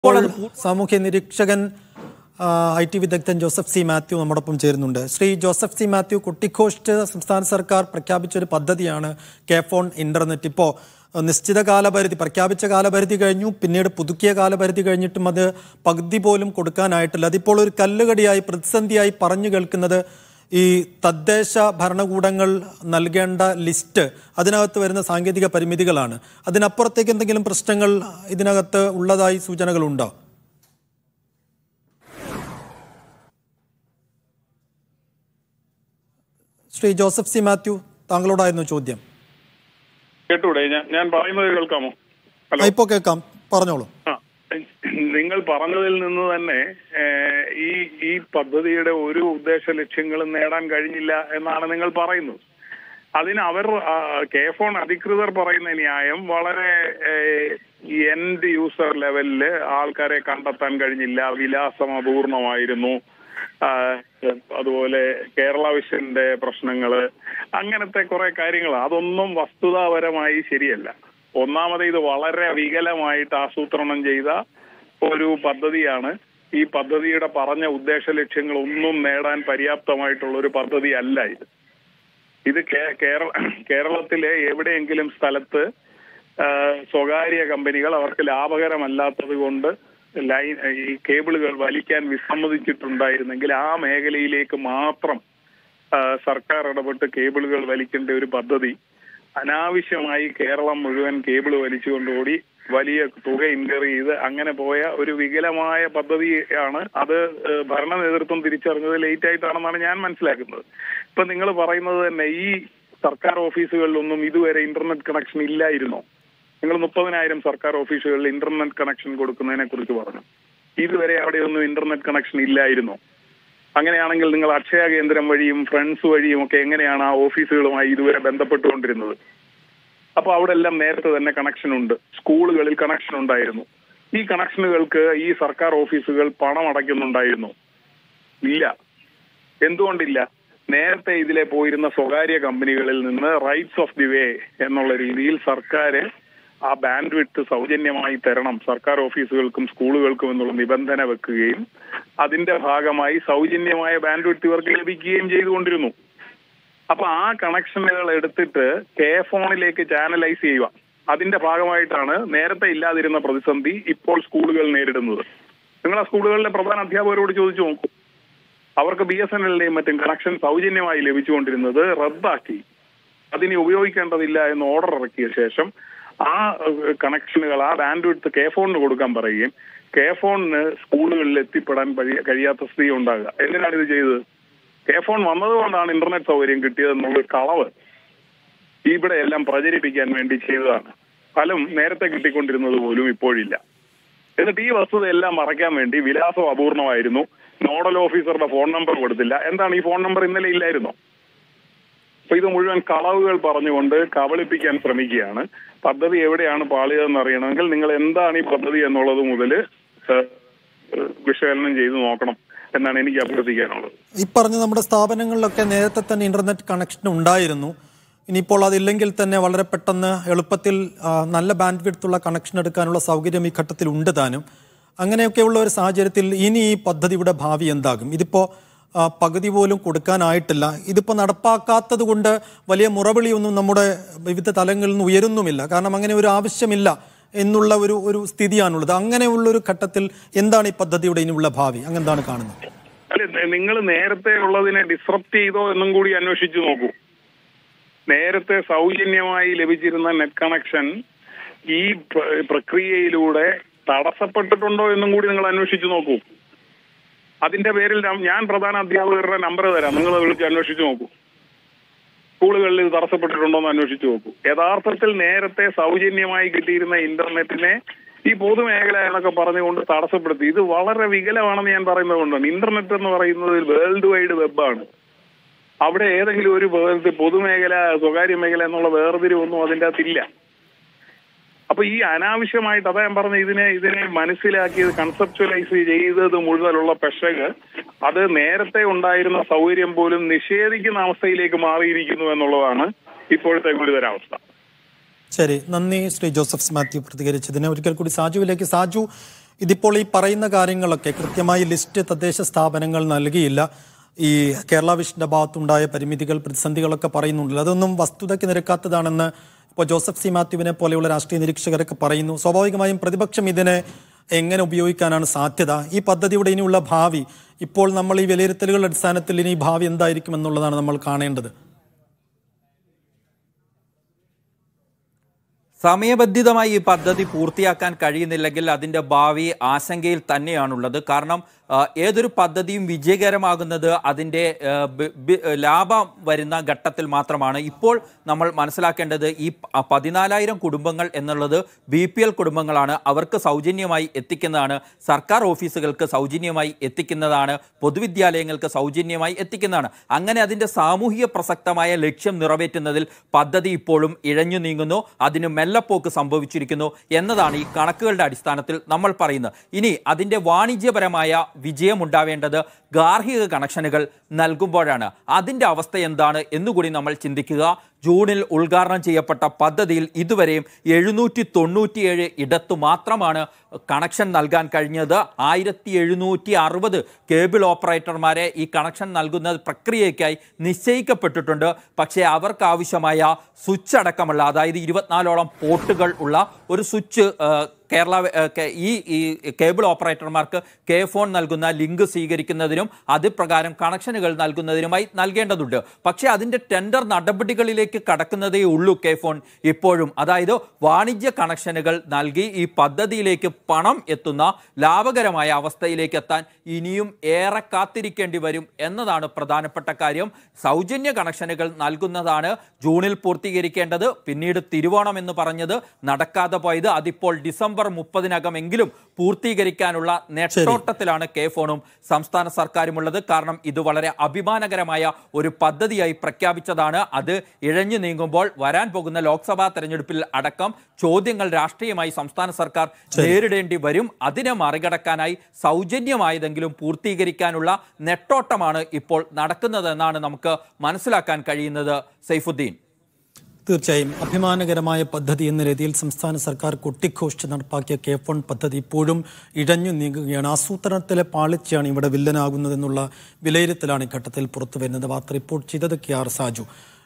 ഇപ്പോൾ സാമൂഹ്യ നിരീക്ഷകൻ ഐ ടി വിദഗ്ധൻ ജോസഫ് സി മാത്യു നമ്മോടൊപ്പം ചേരുന്നുണ്ട് ശ്രീ ജോസഫ് സി മാത്യു കുട്ടിക്കോസ്റ്റ് സംസ്ഥാന സർക്കാർ പ്രഖ്യാപിച്ച ഒരു പദ്ധതിയാണ് കെ ഫോൺ ഇന്റർനെറ്റ് ഇപ്പോൾ നിശ്ചിത കാലപരിധി പ്രഖ്യാപിച്ച കാലപരിധി കഴിഞ്ഞു പിന്നീട് പുതുക്കിയ കാലപരിധി കഴിഞ്ഞിട്ടും അത് പകുതി പോലും കൊടുക്കാനായിട്ടില്ല അതിപ്പോൾ ഒരു കല്ലുകടിയായി പ്രതിസന്ധിയായി പറഞ്ഞു കേൾക്കുന്നത് ഈ തദ്ദേശ ഭരണകൂടങ്ങൾ നൽകേണ്ട ലിസ്റ്റ് അതിനകത്ത് വരുന്ന സാങ്കേതിക പരിമിതികളാണ് അതിനപ്പുറത്തേക്ക് എന്തെങ്കിലും പ്രശ്നങ്ങൾ ഇതിനകത്ത് ഉള്ളതായി സൂചനകളുണ്ടോ ശ്രീ ജോസഫ് സി മാത്യു താങ്കളോടായിരുന്നു ചോദ്യം കേട്ടൂടെ ഞാൻ ഞാൻ പറയുന്നത് കേൾക്കാമോ ഹലോ ആ, ഇപ്പോ കേൾക്കാം പറഞ്ഞോളൂ ആ നിങ്ങൾ പറഞ്ഞതിൽ നിന്ന് തന്നെ ഏഹ്, ഈ ഈ പദ്ധതിയുടെ ഒരു ഉദ്ദേശ ലക്ഷ്യങ്ങളും നേടാൻ കഴിഞ്ഞില്ല എന്നാണ് നിങ്ങൾ പറയുന്നത് അതിന് അവർ ആ, കെ ഫോൺ അധികൃതർ പറയുന്ന ന്യായം വളരെ എൻഡ് യൂസർ ലെവലില് ആൾക്കാരെ കണ്ടെത്താൻ കഴിഞ്ഞില്ല വിലാസം അപൂർണമായിരുന്നു ആ, അതുപോലെ കേരള വിഷന്റെ പ്രശ്നങ്ങള് അങ്ങനത്തെ കുറെ കാര്യങ്ങൾ അതൊന്നും വസ്തുതാപരമായി ശരിയല്ല ഒന്നാമത് ഇത് വളരെ വികലമായിട്ട് ആസൂത്രണം ചെയ്ത ഒരു പദ്ധതിയാണ് ഈ പദ്ധതിയുടെ പറഞ്ഞ ഉദ്ദേശ ലക്ഷ്യങ്ങൾ ഒന്നും നേടാൻ പര്യാപ്തമായിട്ടുള്ള ഒരു പദ്ധതി അല്ല ഇത് ഇത് കേ- കേരള കേരളത്തിലെ എവിടെയെങ്കിലും സ്ഥലത്ത് ആ, സ്വകാര്യ കമ്പനികൾ അവർക്ക് ലാഭകരമല്ലാത്തത് കൊണ്ട് ലൈൻ ഈ കേബിളുകൾ വലിക്കാൻ വിസമ്മതിച്ചിട്ടുണ്ടായിരുന്നെങ്കിൽ ആ മേഖലയിലേക്ക് മാത്രം ആ, സർക്കാർ ഇടപെട്ട് കേബിളുകൾ വലിക്കേണ്ട ഒരു പദ്ധതി അനാവശ്യമായി കേരളം മുഴുവൻ കേബിൾ വലിച്ചുകൊണ്ടോടി വലിയ തുക ഇൻകർ ചെയ്ത് അങ്ങനെ പോയ ഒരു വികലമായ പദ്ധതിയാണ് അത് ഏഹ്, ഭരണ നേതൃത്വം തിരിച്ചറിഞ്ഞത് ലേറ്റ് ആയിട്ടാണെന്നാണ് ഞാൻ മനസ്സിലാക്കുന്നത് ഇപ്പൊ നിങ്ങൾ പറയുന്നത് തന്നെ ഈ സർക്കാർ ഓഫീസുകളിലൊന്നും ഇതുവരെ ഇന്റർനെറ്റ് കണക്ഷൻ ഇല്ലായിരുന്നോ നിങ്ങൾ മുപ്പതിനായിരം സർക്കാർ ഓഫീസുകളിൽ ഇന്റർനെറ്റ് കണക്ഷൻ കൊടുക്കുന്നതിനെ കുറിച്ച് പറഞ്ഞു ഇതുവരെ അവിടെയൊന്നും ഇന്റർനെറ്റ് കണക്ഷൻ ഇല്ലായിരുന്നോ അങ്ങനെയാണെങ്കിൽ നിങ്ങൾ അക്ഷയ കേന്ദ്രം വഴിയും ഫ്രണ്ട്സ് വഴിയും ഒക്കെ എങ്ങനെയാണ് ആ ഓഫീസുകളുമായി ഇതുവരെ ബന്ധപ്പെട്ടുകൊണ്ടിരുന്നത് അപ്പൊ അവിടെ എല്ലാം നേരത്തെ തന്നെ കണക്ഷൻ ഉണ്ട് സ്കൂളുകളിൽ കണക്ഷൻ ഉണ്ടായിരുന്നു ഈ കണക്ഷനുകൾക്ക് ഈ സർക്കാർ ഓഫീസുകൾ പണം അടയ്ക്കുന്നുണ്ടായിരുന്നു ഇല്ല എന്തുകൊണ്ടില്ല നേരത്തെ ഇതിലെ പോയിരുന്ന സ്വകാര്യ കമ്പനികളിൽ നിന്ന് റൈറ്റ്സ് ഓഫ് ദി വേ എന്നുള്ള രീതിയിൽ സർക്കാർ ആ ബാൻഡ് വിട്ട് സൗജന്യമായി തരണം സർക്കാർ ഓഫീസുകൾക്കും സ്കൂളുകൾക്കും എന്നുള്ള നിബന്ധന വെക്കുകയും അതിന്റെ ഭാഗമായി സൗജന്യമായ ബാൻഡ് വിട്ട് ഇവർക്ക് ലഭിക്കുകയും ചെയ്തുകൊണ്ടിരുന്നു അപ്പൊ ആ കണക്ഷനുകൾ എടുത്തിട്ട് കെ ഫോണിലേക്ക് ചാനലൈസ് ചെയ്യുക അതിന്റെ ഭാഗമായിട്ടാണ് നേരത്തെ ഇല്ലാതിരുന്ന പ്രതിസന്ധി ഇപ്പോൾ സ്കൂളുകൾ നേരിടുന്നത് നിങ്ങൾ ആ സ്കൂളുകളിലെ പ്രധാന അധ്യാപകരോട് ചോദിച്ചു നോക്കൂ അവർക്ക് ബി എസ് എൻ എല്ലിന്റെയും മറ്റും കണക്ഷൻ സൗജന്യമായി ലഭിച്ചുകൊണ്ടിരുന്നത് റദ്ദാക്കി അതിനെ ഉപയോഗിക്കേണ്ടതില്ല എന്ന് ഓർഡർ ഇറക്കിയ ശേഷം ആ ഏഹ്, കണക്ഷനുകൾ ആ ബാൻഡ് വിട്ട് കെ ഫോണിന് കൊടുക്കാൻ പറയുകയും കെ ഫോണിന് സ്കൂളുകളിൽ എത്തിപ്പെടാൻ കഴിയ- കഴിയാത്ത സ്ഥിതി ഉണ്ടാകുക എന്തിനാണ് ഇത് ചെയ്തത് കെ ഫോൺ വന്നതുകൊണ്ടാണ് ഇന്റർനെറ്റ് സൗകര്യം കിട്ടിയതെന്നുള്ള കളവ് ഇവിടെ എല്ലാം പ്രചരിപ്പിക്കാൻ വേണ്ടി ചെയ്തതാണ് ഫലം നേരത്തെ കിട്ടിക്കൊണ്ടിരുന്നത് പോലും ഇപ്പോഴില്ല എന്നിട്ട് ഈ വസ്തുതയെല്ലാം മറയ്ക്കാൻ വേണ്ടി വിലാസം അപൂർണമായിരുന്നു നോഡൽ ഓഫീസറുടെ ഫോൺ നമ്പർ കൊടുത്തില്ല എന്താണ് ഈ ഫോൺ നമ്പർ ഇന്നലെ ഇല്ലായിരുന്നോ അപ്പൊ ഇത് മുഴുവൻ കളവുകൾ പറഞ്ഞുകൊണ്ട് കബളിപ്പിക്കാൻ ശ്രമിക്കുകയാണ് പദ്ധതി എവിടെയാണ് പാളിയതെന്ന് അറിയണമെങ്കിൽ നിങ്ങൾ എന്താണ് ഈ പദ്ധതി എന്നുള്ളത് മുതൽ വിശകലനം ചെയ്ത് നോക്കണം എന്നാണ് എനിക്ക് അഭ്യർത്ഥിക്കാനുള്ളത് ഈ പറഞ്ഞ നമ്മുടെ സ്ഥാപനങ്ങളിലൊക്കെ നേരത്തെ തന്നെ ഇന്റർനെറ്റ് കണക്ഷൻ ഉണ്ടായിരുന്നു ഇനിയിപ്പോൾ അതില്ലെങ്കിൽ തന്നെ വളരെ പെട്ടെന്ന് എളുപ്പത്തിൽ ആ, നല്ല ബാൻഡ് വിഡ്ത്തുള്ള കണക്ഷൻ എടുക്കാനുള്ള സൗകര്യം ഈ ഘട്ടത്തിൽ ഉണ്ട് താനും അങ്ങനെയൊക്കെയുള്ള ഒരു സാഹചര്യത്തിൽ ഇനി ഈ പദ്ധതിയുടെ ഭാവി എന്താകും ഇതിപ്പോ ആ, പകുതി പോലും കൊടുക്കാനായിട്ടില്ല ഇതിപ്പോ നടപ്പാക്കാത്തത് കൊണ്ട് വലിയ മുറവിളിയൊന്നും നമ്മുടെ വിവിധ തലങ്ങളിൽ നിന്ന് ഉയരുന്നുമില്ല കാരണം അങ്ങനെ ഒരു ആവശ്യമില്ല എന്നുള്ള ഒരു ഒരു സ്ഥിതിയാണുള്ളത് അങ്ങനെയുള്ള ഒരു ഘട്ടത്തിൽ എന്താണ് ഈ പദ്ധതിയുടെ ഇനിയുള്ള ഭാവി അങ്ങെന്താണ് കാണുന്നത് അല്ലെ നിങ്ങൾ നേരത്തെ ഉള്ളതിനെ ഡിസ്റപ്റ്റ് ചെയ്തോ എന്നും കൂടി അന്വേഷിച്ചു നോക്കൂ നേരത്തെ സൗജന്യമായി ലഭിച്ചിരുന്ന നെറ്റ് കണക്ഷൻ ഈ പ്ര- പ്രക്രിയയിലൂടെ തടസ്സപ്പെട്ടിട്ടുണ്ടോ എന്നും കൂടി നിങ്ങൾ അന്വേഷിച്ചു നോക്കൂ അതിന്റെ പേരിൽ നം- ഞാൻ പ്രധാന അധ്യാപകരുടെ നമ്പർ തരാം നിങ്ങൾ വിളിച്ച് അന്വേഷിച്ചു നോക്കൂ സ്കൂളുകളിൽ ഇത് തടസ്സപ്പെട്ടിട്ടുണ്ടോ എന്ന് അന്വേഷിച്ചു നോക്കൂ യഥാർത്ഥത്തിൽ നേരത്തെ സൗജന്യമായി കിട്ടിയിരുന്ന ഇന്റർനെറ്റിനെ ഈ പൊതുമേഖല എന്നൊക്കെ പറഞ്ഞുകൊണ്ട് തടസ്സപ്പെടുത്തി ഇത് വളരെ വികലമാണെന്ന് ഞാൻ പറയുന്നത് കൊണ്ടാണ് ഇന്റർനെറ്റ് എന്ന് പറയുന്നത് വേൾഡ് വൈഡ് വെബാണ് അവിടെ ഏതെങ്കിലും ഒരു വേർതി പൊതുമേഖല സ്വകാര്യ മേഖല എന്നുള്ള വേർതിരിവൊന്നും അതിൻ്റെ അകത്തില്ല അപ്പൊ ഈ അനാവശ്യമായിട്ട് അതാ ഞാൻ പറഞ്ഞ ഇതിനെ ഇതിനെ മനസ്സിലാക്കിയത് കൺസെപ്ച്വലൈസ് ചെയ്തത് മുഴുവനുള്ള പെശക് അത് നേരത്തെ ഉണ്ടായിരുന്ന സൗകര്യം പോലും നിഷേധിക്കുന്ന അവസ്ഥയിലേക്ക് മാറിയിരിക്കുന്നു എന്നുള്ളതാണ് ഇപ്പോഴത്തെ ഗുരുതരാവസ്ഥ ശരി നന്ദി ശ്രീ ജോസഫ് മാത്യു പ്രതികരിച്ചതിന് ഒരിക്കൽ കൂടി സാജുവിലേക്ക് സാജു ഇതിപ്പോൾ ഈ പറയുന്ന കാര്യങ്ങളൊക്കെ കൃത്യമായി ലിസ്റ്റ് തദ്ദേശ സ്ഥാപനങ്ങൾ നൽകിയില്ല ഈ കേരള വിഷന്റെ ഭാഗത്തുണ്ടായ പരിമിതികൾ പ്രതിസന്ധികളൊക്കെ പറയുന്നുണ്ടല്ലോ അതൊന്നും വസ്തുതയ്ക്ക് നിരക്കാത്തതാണെന്ന് ഇപ്പോൾ ജോസഫ് സി മാത്യുവിനെ പോലെയുള്ള രാഷ്ട്രീയ നിരീക്ഷകരൊക്കെ പറയുന്നു സ്വാഭാവികമായും പ്രതിപക്ഷം ഇതിനെ എങ്ങനെ ഉപയോഗിക്കാനാണ് സാധ്യത ഈ പദ്ധതിയുടെ ഇനിയുള്ള ഭാവി ഇപ്പോൾ നമ്മൾ ഈ വിലയിരുത്തലുകളുടെ അടിസ്ഥാനത്തിൽ ഇനി ഭാവി എന്തായിരിക്കും എന്നുള്ളതാണ് നമ്മൾ കാണേണ്ടത് സമയബന്ധിതമായി ഈ പദ്ധതി പൂർത്തിയാക്കാൻ കഴിയുന്നില്ലെങ്കിൽ അതിന്റെ ഭാവി ആശങ്കയിൽ തന്നെയാണുള്ളത് കാരണം ആ, ഏതൊരു പദ്ധതിയും വിജയകരമാകുന്നത് അതിൻ്റെ ആ, ബി- ബി- ലാഭം വരുന്ന ഘട്ടത്തിൽ മാത്രമാണ് ഇപ്പോൾ നമ്മൾ മനസ്സിലാക്കേണ്ടത് ഈ പ- പതിനാലായിരം കുടുംബങ്ങൾ എന്നുള്ളത് ബി പി എൽ കുടുംബങ്ങളാണ് അവർക്ക് സൗജന്യമായി എത്തിക്കുന്നതാണ് സർക്കാർ ഓഫീസുകൾക്ക് സൗജന്യമായി എത്തിക്കുന്നതാണ് പൊതുവിദ്യാലയങ്ങൾക്ക് സൗജന്യമായി എത്തിക്കുന്നതാണ് അങ്ങനെ അതിൻ്റെ സാമൂഹിക പ്രസക്തമായ ലക്ഷ്യം നിറവേറ്റുന്നതിൽ പദ്ധതി ഇപ്പോഴും ഇഴഞ്ഞു നീങ്ങുന്നു അതിന് മെല്ലപ്പോക്ക് സംഭവിച്ചിരിക്കുന്നു എന്നതാണ് ഈ കണക്കുകളുടെ അടിസ്ഥാനത്തിൽ നമ്മൾ പറയുന്നത് ഇനി അതിൻ്റെ വാണിജ്യപരമായ വിജയമുണ്ടാവേണ്ടത് ഗാർഹിക കണക്ഷനുകൾ നൽകുമ്പോഴാണ് അതിൻ്റെ അവസ്ഥ എന്താണ് എന്നുകൂടി നമ്മൾ ചിന്തിക്കുക ജൂണിൽ ഉദ്ഘാടനം ചെയ്യപ്പെട്ട പദ്ധതിയിൽ ഇതുവരെയും എഴുന്നൂറ്റി തൊണ്ണൂറ്റിയേഴ് ഇടത്തു മാത്രമാണ് കണക്ഷൻ നൽകാൻ കഴിഞ്ഞത് ആയിരത്തി എഴുന്നൂറ്റി അറുപത് കേബിൾ ഓപ്പറേറ്റർമാരെ ഈ കണക്ഷൻ നൽകുന്ന പ്രക്രിയയ്ക്കായി നിശ്ചയിക്കപ്പെട്ടിട്ടുണ്ട് പക്ഷേ അവർക്ക് ആവശ്യമായ സ്വിച്ച് അടക്കമുള്ള അതായത് ഇരുപത്തിനാലോളം പോർട്ടുകൾ ഉള്ള ഒരു സ്വിച്ച് കേരള ഏ, കെ- ഈ ഈ കേബിൾ ഓപ്പറേറ്റർമാർക്ക് കെ ഫോൺ നൽകുന്ന ലിങ്ക് സ്വീകരിക്കുന്നതിനും അത് പ്രകാരം കണക്ഷനുകൾ നൽകുന്നതിനുമായി നൽകേണ്ടതുണ്ട് പക്ഷേ അതിൻ്റെ ടെൻഡർ നടപടികളിലേക്ക് കടക്കുന്നതേ ഉള്ളൂ കെ ഫോൺ ഇപ്പോഴും അതായത് വാണിജ്യ കണക്ഷനുകൾ നൽകി ഈ പദ്ധതിയിലേക്ക് പണം എത്തുന്ന ലാഭകരമായ അവസ്ഥയിലേക്ക് എത്താൻ ഇനിയും ഏറെ കാത്തിരിക്കേണ്ടി വരും എന്നതാണ് പ്രധാനപ്പെട്ട കാര്യം സൗജന്യ കണക്ഷനുകൾ നൽകുന്നതാണ് ജൂണിൽ പൂർത്തീകരിക്കേണ്ടത് പിന്നീട് തിരുവോണം എന്ന് പറഞ്ഞത് നടക്കാതെ പോയത് അതിപ്പോൾ ഡിസംബർ മുപ്പതിനകമെങ്കിലും പൂർത്തീകരിക്കാനുള്ള നെട്ടോട്ടത്തിലാണ് കെ ഫോണും സംസ്ഥാന സർക്കാരുമുള്ളത് കാരണം ഇത് വളരെ അഭിമാനകരമായ ഒരു പദ്ധതിയായി പ്രഖ്യാപിച്ചതാണ് അത് ഇഴഞ്ഞു നീങ്ങുമ്പോൾ വരാൻ പോകുന്ന ലോക്സഭാ തെരഞ്ഞെടുപ്പിൽ അടക്കം ചോദ്യങ്ങൾ രാഷ്ട്രീയമായി സംസ്ഥാന സർക്കാർ നേരിടേണ്ടി വരും അതിനെ മറികടക്കാനായി സൗജന്യമായതെങ്കിലും പൂർത്തീകരിക്കാനുള്ള നെട്ടോട്ടമാണ് ഇപ്പോൾ നടക്കുന്നതെന്നാണ് നമുക്ക് മനസ്സിലാക്കാൻ കഴിയുന്നത് സൈഫുദ്ദീൻ തീർച്ചയായും അഭിമാനകരമായ പദ്ധതി എന്ന രീതിയിൽ സംസ്ഥാന സർക്കാർ കൊട്ടിഘോഷിച്ച് നടപ്പാക്കിയ കെ ഫോൺ പദ്ധതി ഇപ്പോഴും ഇഴഞ്ഞു നീങ്ങുകയാണ് ആസൂത്രണത്തിലെ പാളിച്ചയാണ് ഇവിടെ വില്ലനാകുന്നതെന്നുള്ള വിലയിരുത്തലാണ് ഇഘട്ടത്തിൽ പുറത്തു വരുന്നത് വാർത്ത റിപ്പോർട്ട് ചെയ്തത് കെ ആർ സാജു